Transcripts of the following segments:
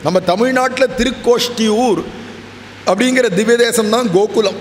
நம்ம தமிழ்நாட்டில் திருக்கோஷ்டியூர் அப்படிங்கிற திவ்ய தேசம் தான் கோகுலம்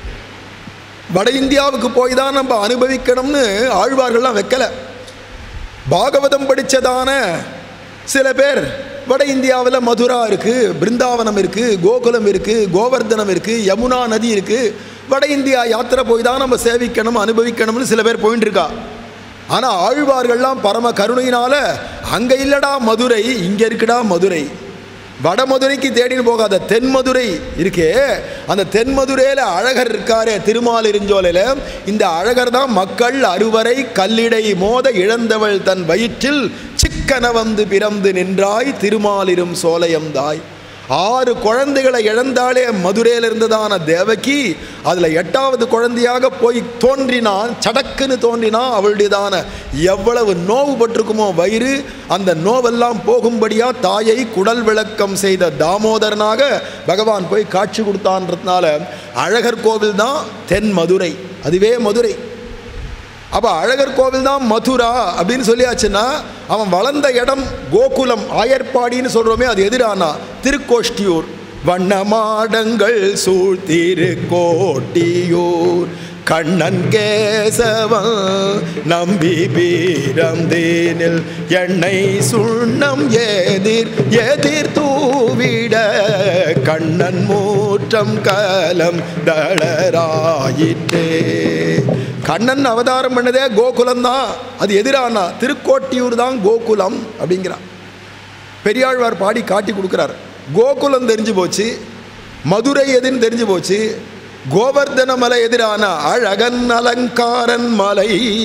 வட இந்தியாவுக்கு போய் தான் நம்ம அனுபவிக்கணும்னு ஆழ்வார்கள்லாம் வைக்கலை பாகவதம் படித்ததான சில பேர் வட இந்தியாவில் மதுரா இருக்குது பிருந்தாவனம் இருக்குது கோகுலம் இருக்குது கோவர்தனம் இருக்குது யமுனா நதி இருக்குது வட இந்தியா யாத்திரை போய் தான் நம்ம சேவிக்கணும் அனுபவிக்கணும்னு சில பேர் போயின்னு இருக்கா ஆனால் ஆழ்வார்கள்லாம் பரம கருணையினால அங்கே இல்லடா மதுரை இங்கே இருக்குடா மதுரை வட மதுரைக்கு தேடின்னு போகாத தென் மதுரை இருக்கே அந்த தென் மதுரையில் அழகர் இருக்காரே திருமாலிருஞ்சோலையில் இந்த அழகர் தான் மக்கள் அறுவரை கல்லிடை மோத இழந்தவள் தன் வயிற்றில் சிக்கன வந்து பிறந்து நின்றாய் திருமாலிரும் சோலையம்தாய் ஆறு குழந்தைகளை இழந்தாலே மதுரையில் இருந்ததான தேவகி அதில் எட்டாவது குழந்தையாக போய் தோன்றினான் சடக்குன்னு தோன்றினான் அவளுடையதான எவ்வளவு நோவு பட்டிருக்குமோ வயிறு அந்த நோவெல்லாம் போகும்படியாக தாயை குடல் விளக்கம் செய்த தாமோதரனாக பகவான் போய் காட்சி கொடுத்தான்றதுனால அழகர் கோவில் தான் தென் மதுரை அதுவே மதுரை அப்போ அழகர் கோவில் தான் மதுரா அப்படின்னு சொல்லியாச்சுன்னா அவன் வளர்ந்த இடம் கோகுலம் ஆயர்பாடின்னு சொல்கிறோமே அது எதிரானா திருக்கோஷ்டியூர் வண்ணமாடங்கள் சூழ் திருக்கோட்டியூர் கண்ணன் கேசவன் நம்பி பீரந்தேனில் எண்ணெய் சுண்ணம் எதிர் எதிர் தூவிட கண்ணன் மூற்றம் கலம் தளராயிற்றே கண்ணன் அவதாரம் பண்ணதே கோகுலம் தான் அது எதிரானா திருக்கோட்டியூர் தான் கோகுலம் அப்படிங்கிறான் பெரியாழ்வார் பாடி காட்டி கொடுக்குறார் கோகுலம் தெரிஞ்சு போச்சு மதுரை எதுன்னு தெரிஞ்சு போச்சு கோவர்தன மலை எதிரான அழகன் அலங்காரன் மலை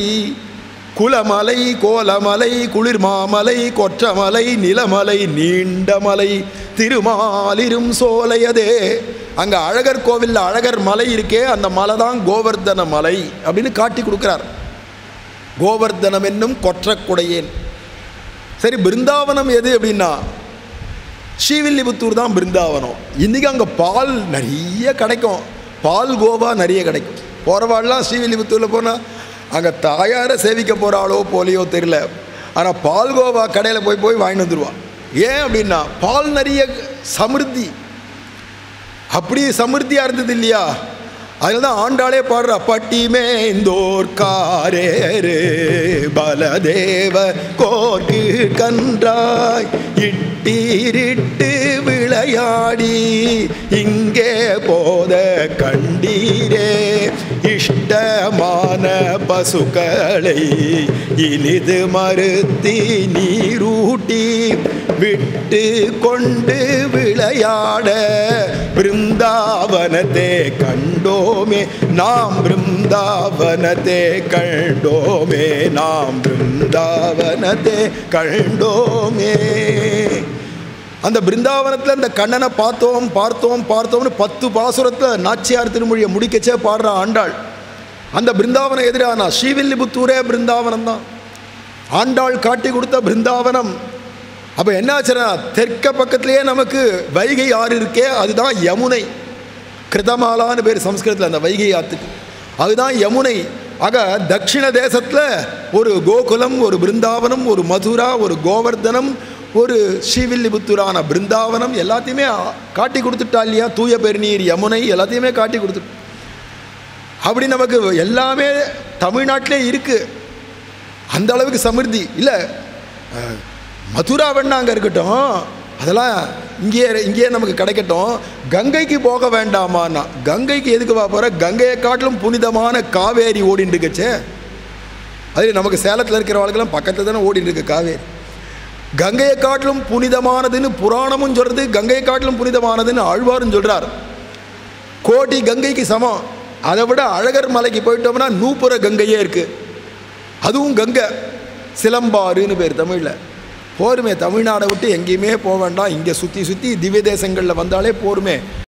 குலமலை கோலமலை குளிர்மாமலை கொற்றமலை நிலமலை நீண்டமலை திருமாலிரும் சோலையதே அங்கே அழகர் கோவிலில் அழகர் மலை இருக்கே அந்த மலை தான் கோவர்தன மலை அப்படின்னு காட்டி கொடுக்குறார் கோவர்தனம் என்னும் கொற்றக்குடையேன் சரி பிருந்தாவனம் எது அப்படின்னா ஸ்ரீவில்லிபுத்தூர் தான் பிருந்தாவனம் இன்றைக்கி அங்கே பால் நிறைய கிடைக்கும் பால் கோவா நிறைய கிடைக்கும் போகிறவாள்லாம் ஸ்ரீவில்லிபுத்தூரில் போனால் அங்கே தாயாரை சேவிக்க போகிறாளோ போலியோ தெரியல ஆனால் பால் கோவா கடையில் போய் போய் வாங்கிட்டு வந்துடுவான் ஏன் அப்படின்னா பால் நிறைய சமிருத்தி அப்படி சமிருத்தியாக இருந்தது இல்லையா அதில் தான் ஆண்டாளே பாடுற பட்டிமே இந்தோர் காரேரு பலதேவ கோர்க்கு கன்றாய் இட்டீரிட்டு விளையாடி இங்கே போத கண்டீரே இஷ்டமான பசுக்களை இனிது மறுத்தி நீரூட்டி விட்டு கொண்டு விளையாட பிருந்தாவனத்தை கண்டோமே நாம் பிருந்தாவனத்தை கண்டோமே நாம் பிருந்தாவனத்தை கண்டோமே அந்த பிருந்தாவனத்தில் அந்த கண்ணனை பார்த்தோம் பார்த்தோம் பார்த்தோம்னு பத்து பாசுரத்தில் நாச்சியார் திருமொழியை முடிக்கச்சே பாடுற ஆண்டாள் அந்த பிருந்தாவனம் எதிரானா ஸ்ரீவில்லிபுத்தூரே பிருந்தாவனம் தான் ஆண்டாள் காட்டி கொடுத்த பிருந்தாவனம் அப்போ என்னாச்சுன்னா தெற்க பக்கத்துலேயே நமக்கு வைகை ஆறு இருக்கே அதுதான் யமுனை கிருதமாலான்னு பேர் சம்ஸ்கிருதத்தில் அந்த வைகை ஆற்றுக்கு அதுதான் யமுனை ஆக தட்சிண தேசத்தில் ஒரு கோகுலம் ஒரு பிருந்தாவனம் ஒரு மதுரா ஒரு கோவர்தனம் ஒரு ஸ்ரீவில்லிபுத்தூரான பிருந்தாவனம் எல்லாத்தையுமே காட்டி கொடுத்துட்டா இல்லையா தூய பெருநீர் யமுனை எல்லாத்தையுமே காட்டி கொடுத்துட்டு அப்படி நமக்கு எல்லாமே தமிழ்நாட்டிலே இருக்குது அந்த அளவுக்கு சமிருத்தி இல்லை மதுரா வேணா அங்கே இருக்கட்டும் அதெல்லாம் இங்கேயே இங்கேயே நமக்கு கிடைக்கட்டும் கங்கைக்கு போக வேண்டாமான்னா கங்கைக்கு எதுக்கு வா போகிற கங்கையை காட்டிலும் புனிதமான காவேரி ஓடின்னு இருக்கச்சே அது நமக்கு சேலத்தில் இருக்கிறவர்களுக்கெல்லாம் பக்கத்தில் தானே ஓடின்னு இருக்கு காவேரி கங்கையை காட்டிலும் புனிதமானதுன்னு புராணமும் சொல்கிறது கங்கையை காட்டிலும் புனிதமானதுன்னு ஆழ்வாரும் சொல்கிறார் கோடி கங்கைக்கு சமம் அதை விட அழகர் மலைக்கு போயிட்டோம்னா நூப்புற கங்கையே இருக்குது அதுவும் கங்கை சிலம்பாறுன்னு பேர் தமிழில் போருமே தமிழ்நாடை விட்டு எங்கேயுமே போக வேண்டாம் இங்கே சுற்றி சுற்றி திவ்ய தேசங்களில் வந்தாலே போருமே